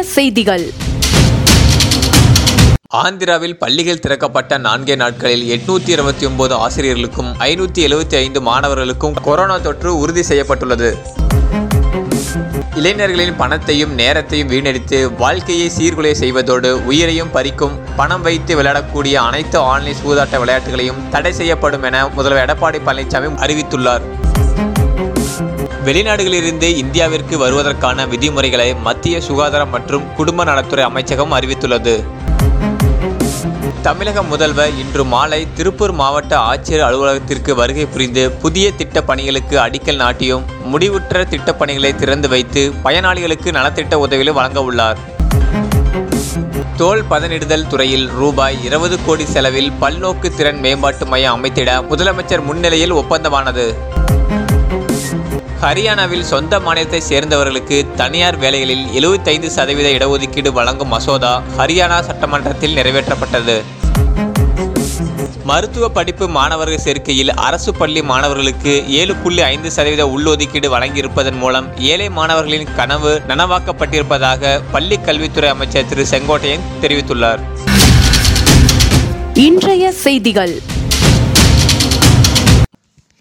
செய்திகள் ஆந்திராவில் பள்ளிகள் திறக்கப்பட்ட நான்கே நாட்களில் எட்நூத்தி இருபத்தி ஒன்பது ஆசிரியர்களுக்கும் ஐநூத்தி எழுபத்தி ஐந்து மாணவர்களுக்கும் கொரோனா தொற்று உறுதி செய்யப்பட்டுள்ளது இளைஞர்களின் பணத்தையும் நேரத்தையும் வீணடித்து வாழ்க்கையை சீர்குலைய செய்வதோடு உயிரையும் பறிக்கும் பணம் வைத்து விளையாடக்கூடிய அனைத்து ஆன்லைன் சூதாட்ட விளையாட்டுகளையும் தடை செய்யப்படும் என முதல்வர் எடப்பாடி பழனிசாமி அறிவித்துள்ளார் வெளிநாடுகளிலிருந்து இந்தியாவிற்கு வருவதற்கான விதிமுறைகளை மத்திய சுகாதாரம் மற்றும் குடும்ப நலத்துறை அமைச்சகம் அறிவித்துள்ளது தமிழக முதல்வர் இன்று மாலை திருப்பூர் மாவட்ட ஆட்சியர் அலுவலகத்திற்கு வருகை புரிந்து புதிய திட்டப் பணிகளுக்கு அடிக்கல் நாட்டியும் முடிவுற்ற திட்டப் பணிகளை திறந்து வைத்து பயனாளிகளுக்கு நலத்திட்ட உதவிகளை வழங்க உள்ளார் தோல் பதனிடுதல் துறையில் ரூபாய் இருபது கோடி செலவில் பல்நோக்கு திறன் மேம்பாட்டு மையம் அமைத்திட முதலமைச்சர் முன்னிலையில் ஒப்பந்தமானது ஹரியானாவில் சொந்த மாநிலத்தை சேர்ந்தவர்களுக்கு தனியார் வேலைகளில் 75% சதவீத இடஒதுக்கீடு வழங்கும் மசோதா ஹரியானா சட்டமன்றத்தில் நிறைவேற்றப்பட்டது மருத்துவ படிப்பு மாணவர்கள் சேர்க்கையில் அரசு பள்ளி மாணவர்களுக்கு ஏழு புள்ளி ஐந்து சதவீத உள்ஒதுக்கீடு வழங்கியிருப்பதன் மூலம் ஏழை மாணவர்களின் கனவு நனவாக்கப்பட்டிருப்பதாக பள்ளி கல்வித்துறை அமைச்சர் திரு செங்கோட்டையன் தெரிவித்துள்ளார் இன்றைய செய்திகள்